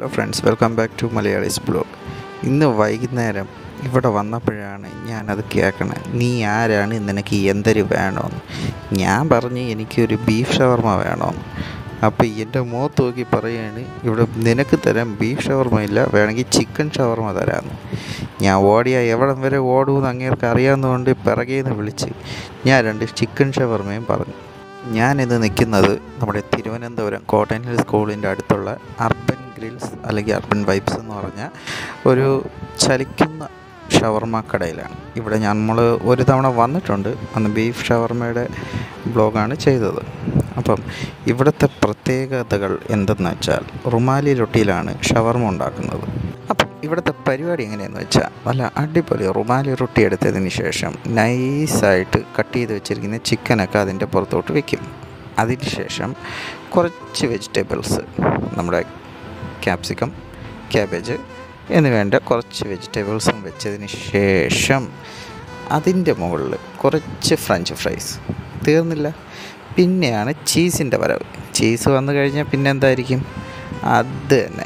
hello friends welcome back to Malayalees blog ഇന്ന് വൈകുന്നേരം ഇവിടെ വന്നപ്പോഴാണ് ഞാനത് കേൾക്കണത് നീ ആരാണ് നിനക്ക് എന്തൊരു വേണമെന്ന് ഞാൻ പറഞ്ഞ് എനിക്കൊരു ബീഫ് ഷവർമ വേണമെന്ന് അപ്പോൾ എൻ്റെ മുഖത്ത് നോക്കി പറയാണ് ഇവിടെ നിനക്ക് തരാൻ ബീഫ് ഷവർമ ഇല്ല വേണമെങ്കിൽ ചിക്കൻ ഷവർമ തരാമെന്ന് ഞാൻ ഓടിയാൽ എവിടം വരെ ഓടുമെന്ന് അങ്ങേർക്ക് അറിയാവുന്നതുകൊണ്ട് പിറകേന്ന് വിളിച്ച് ഞാൻ രണ്ട് ചിക്കൻ ഷവർമയും പറഞ്ഞു ഞാനിന്ന് നിൽക്കുന്നത് നമ്മുടെ തിരുവനന്തപുരം കോട്ടൺ ഹിൽ സ്കൂളിൻ്റെ അടുത്തുള്ള അർബൻ ഗ്രിൽസ് അല്ലെങ്കിൽ അർബൻ വൈബ്സ് എന്ന് പറഞ്ഞ ഒരു ചലിക്കുന്ന ഷവർമ കടയിലാണ് ഇവിടെ നമ്മൾ ഒരു തവണ വന്നിട്ടുണ്ട് അന്ന് ബീഫ് ഷവർമയുടെ ബ്ലോഗാണ് ചെയ്തത് അപ്പം ഇവിടുത്തെ പ്രത്യേകതകൾ എന്തെന്ന് വെച്ചാൽ റുമാലി റൊട്ടിയിലാണ് ഷവർമ ഉണ്ടാക്കുന്നത് അപ്പം ഇവിടുത്തെ പരിപാടി എങ്ങനെയെന്ന് വെച്ചാൽ നല്ല അടിപൊളി റുമാലി റൊട്ടി എടുത്തതിന് ശേഷം നൈസായിട്ട് കട്ട് ചെയ്ത് വെച്ചിരിക്കുന്ന ചിക്കനൊക്കെ അതിൻ്റെ പുറത്തോട്ട് വെക്കും അതിന് ശേഷം കുറച്ച് വെജിറ്റബിൾസ് നമ്മുടെ ക്യാപ്സിക്കം ക്യാബേജ് എന്നിവേണ്ട കുറച്ച് വെജിറ്റബിൾസും വെച്ചതിന് ശേഷം അതിൻ്റെ മുകളിൽ കുറച്ച് ഫ്രഞ്ച് ഫ്രൈസ് തീർന്നില്ല പിന്നെയാണ് ചീസിൻ്റെ വരവ് ചീസ് വന്നു കഴിഞ്ഞാൽ പിന്നെ എന്തായിരിക്കും അത് തന്നെ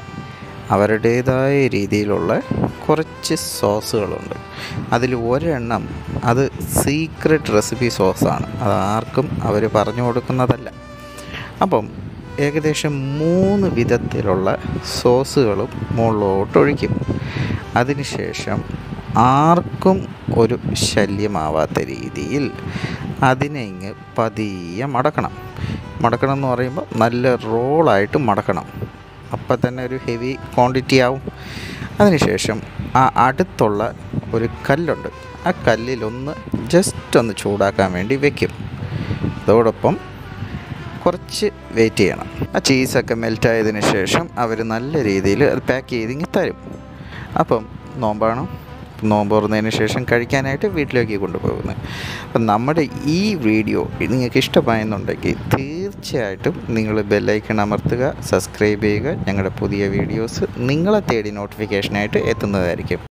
അവരുടേതായ രീതിയിലുള്ള കുറച്ച് സോസുകളുണ്ട് അതിൽ ഒരെണ്ണം അത് സീക്രട്ട് റെസിപ്പി സോസാണ് അത് ആർക്കും അവർ പറഞ്ഞു കൊടുക്കുന്നതല്ല അപ്പം ഏകദേശം മൂന്ന് വിധത്തിലുള്ള സോസുകളും മുകളിലോട്ട് ഒഴിക്കും അതിനുശേഷം ആർക്കും ഒരു ശല്യമാവാത്ത രീതിയിൽ അതിനെ ഇങ്ങ് പതിയെ മടക്കണം മടക്കണം എന്ന് പറയുമ്പോൾ നല്ല റോളായിട്ട് മടക്കണം അപ്പം തന്നെ ഒരു ഹെവി ക്വാണ്ടിറ്റി ആവും അതിനുശേഷം ആ അടുത്തുള്ള ഒരു കല്ലുണ്ട് ആ കല്ലിലൊന്ന് ജസ്റ്റ് ഒന്ന് ചൂടാക്കാൻ വേണ്ടി വെക്കും അതോടൊപ്പം കുറച്ച് വെയിറ്റ് ചെയ്യണം ആ ചീസൊക്കെ മെൽറ്റായതിനു ശേഷം അവർ നല്ല രീതിയിൽ അത് പാക്ക് ചെയ്തിങ്ങി തരും അപ്പം നോമ്പാണ് നോമ്പ് തുറന്നതിന് ശേഷം കഴിക്കാനായിട്ട് വീട്ടിലേക്ക് കൊണ്ടുപോകുന്നത് അപ്പം നമ്മുടെ ഈ വീഡിയോ നിങ്ങൾക്ക് ഇഷ്ടമായെന്നുണ്ടെങ്കിൽ തീർച്ചയായിട്ടും നിങ്ങൾ ബെല്ലൈക്കൺ അമർത്തുക സബ്സ്ക്രൈബ് ചെയ്യുക ഞങ്ങളുടെ പുതിയ വീഡിയോസ് നിങ്ങളെ തേടി നോട്ടിഫിക്കേഷനായിട്ട് എത്തുന്നതായിരിക്കും